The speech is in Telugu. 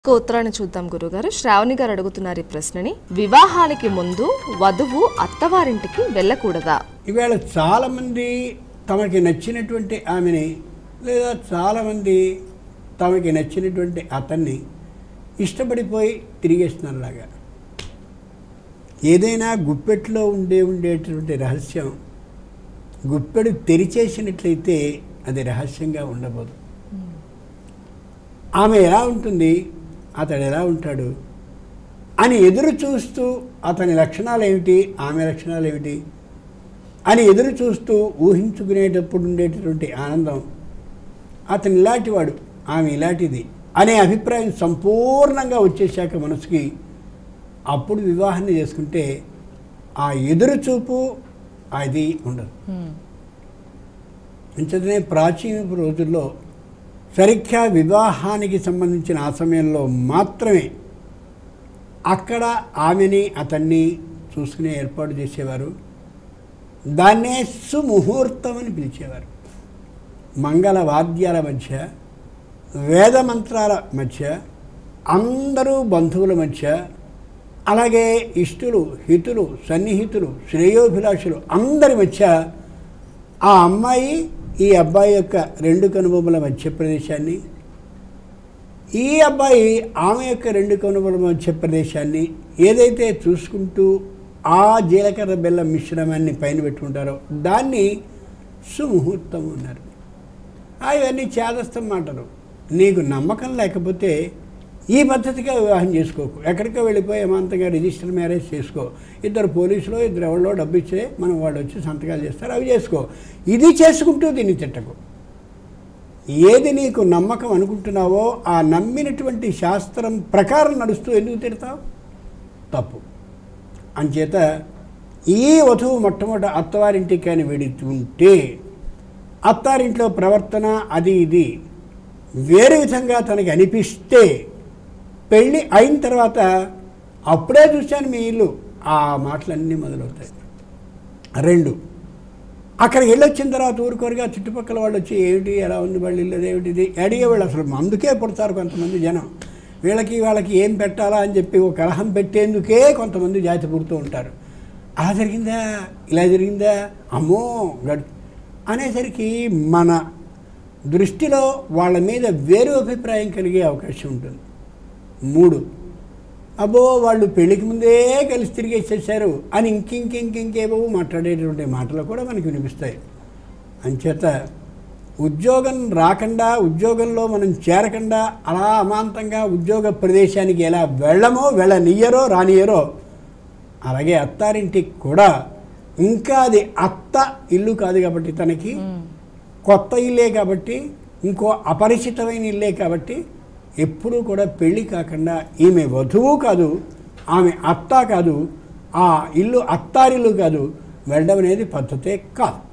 ఒక ఉత్తరాన్ని చూద్దాం గురుగారు శ్రావణి గారు అడుగుతున్నారు ఈ ప్రశ్నని వివాహానికి ముందు వధువు అత్తవారింటికి వెళ్ళకూడదా ఈవేళ చాలామంది తమకి నచ్చినటువంటి ఆమెని లేదా చాలామంది తమకి నచ్చినటువంటి అతన్ని ఇష్టపడిపోయి తిరిగేస్తున్నారులాగా ఏదైనా గుప్పెట్లో ఉండే ఉండేటువంటి రహస్యం గుప్పెడు తెరిచేసినట్లయితే అది రహస్యంగా ఉండబోదు ఆమె ఎలా ఉంటుంది అతడు ఎలా ఉంటాడు అని ఎదురు చూస్తూ అతని లక్షణాలు ఏమిటి ఆమె లక్షణాలు ఏమిటి అని ఎదురు చూస్తూ ఊహించుకునేటప్పుడు ఉండేటటువంటి ఆనందం అతను ఇలాంటివాడు ఆమె ఇలాంటిది అనే అభిప్రాయం సంపూర్ణంగా వచ్చేసాక మనసుకి అప్పుడు వివాహాన్ని చేసుకుంటే ఆ ఎదురు చూపు అది ఉండదు అంచేతనే ప్రాచీన రోజుల్లో సరిగ్గా వివాహానికి సంబంధించిన ఆ సమయంలో మాత్రమే అక్కడ ఆమెని అతన్ని చూసుకునే ఏర్పాటు చేసేవారు దాన్నే సుముహూర్తం అని పిలిచేవారు మంగళ వాద్యాల మధ్య వేద మంత్రాల మధ్య అందరూ బంధువుల మధ్య అలాగే ఇష్టులు హితులు సన్నిహితులు శ్రేయోభిలాషులు అందరి మధ్య ఆ అమ్మాయి ఈ అబ్బాయి యొక్క రెండు కనుబొమ్మల మధ్య ప్రదేశాన్ని ఈ అబ్బాయి ఆమె యొక్క రెండు కనుబొమ్మల మధ్య ప్రదేశాన్ని ఏదైతే చూసుకుంటూ ఆ జీలకర్ర బెల్లం మిశ్రమాన్ని పైన పెట్టుకుంటారో దాన్ని సుముహూర్తం అన్నారు ఆ ఇవన్నీ చేదస్తం మాటలు నీకు నమ్మకం లేకపోతే ఈ పద్ధతిగా వివాహం చేసుకోకు ఎక్కడికో వెళ్ళిపోయి ఏమాంతంగా రిజిస్టర్ మ్యారేజ్ చేసుకో ఇద్దరు పోలీసులు ఇద్దరు ఎవరిలో డబ్బు ఇచ్చే మనం వాళ్ళు వచ్చి సంతకాలు చేస్తారు అవి చేసుకో ఇది చేసుకుంటూ దీన్ని తిట్టకు ఏది నీకు నమ్మకం అనుకుంటున్నావో ఆ నమ్మినటువంటి శాస్త్రం ప్రకారం నడుస్తూ ఎందుకు తిడతావు తప్పు అంచేత ఈ వధువు మొట్టమొదట అత్తవారింటికి కానీ వెడుతుంటే అత్తారింట్లో ప్రవర్తన అది ఇది వేరే విధంగా తనకి అనిపిస్తే పెళ్ళి అయిన తర్వాత అప్పుడే చూశాను మీ ఇల్లు ఆ మాటలన్నీ మొదలవుతాయి రెండు అక్కడికి వెళ్ళొచ్చిన తర్వాత ఊరుకోరుగా చుట్టుపక్కల వాళ్ళు వచ్చి ఏమిటి ఎలా ఉంది వాళ్ళ ఇల్లు ఏమిటిది అడిగేవాళ్ళు అసలు అందుకే పుడతారు కొంతమంది జనం వీళ్ళకి వాళ్ళకి ఏం పెట్టాలా అని చెప్పి ఒక కలహం పెట్టేందుకే కొంతమంది జాతి పుడుతూ ఉంటారు అలా జరిగిందా ఇలా జరిగిందా అమ్మో గడ్ అనేసరికి మన దృష్టిలో వాళ్ళ మీద వేరే అభిప్రాయం కలిగే అవకాశం ఉంటుంది మూడు అబ్బో వాళ్ళు పెళ్లికి ముందే కలిసి తిరిగేసేసారు అని ఇంకింకింకింకేవో మాట్లాడేటువంటి మాటలు కూడా మనకి వినిపిస్తాయి అంచేత ఉద్యోగం రాకుండా ఉద్యోగంలో మనం చేరకుండా అలా అమాంతంగా ఉద్యోగ ప్రదేశానికి ఎలా వెళ్ళమో వెళ్ళనియ్యరో రానియరో అలాగే అత్తారింటికి కూడా ఇంకా అది అత్త ఇల్లు కాదు కాబట్టి తనకి కొత్త ఇల్లే కాబట్టి ఇంకో అపరిచితమైన ఇల్లే కాబట్టి ఎప్పుడూ కూడా పెళ్ళి కాకుండా ఈమె వధువు కాదు ఆమె అత్త కాదు ఆ ఇల్లు అత్తారిల్లు కాదు వెళ్ళడం అనేది పద్ధతే కాదు